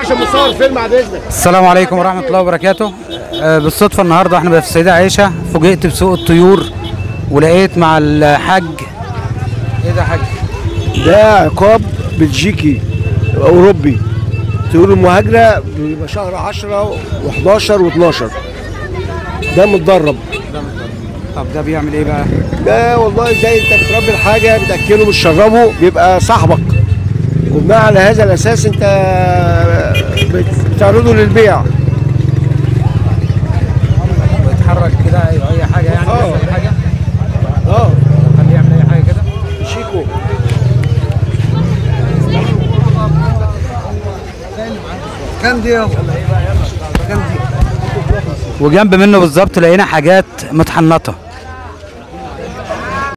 عشان مصور فيلم بعد اذنك السلام عليكم ورحمة الله وبركاته آه، بالصدفة النهاردة احنا في السيدة عائشة فوجئت بسوق الطيور ولقيت مع الحاج ايه ده يا حاج؟ ده عقاب بلجيكي اوروبي طيور المهاجره بيبقى شهر 10 و11 و12 ده متدرب طب ده بيعمل ايه بقى؟ ده والله زي انت بتربي الحاجه بتاكله بتشربه بيبقى صاحبك وبناء على هذا الاساس انت بت- بتعرضه للبيع بيتحرك كده اي أي حاجة يعني آه. بيعمل اي حاجة اه خليه يعمل اي حاجة كده شيكو كام دي كام دي وجنب منه بالظبط لقينا حاجات متحنطة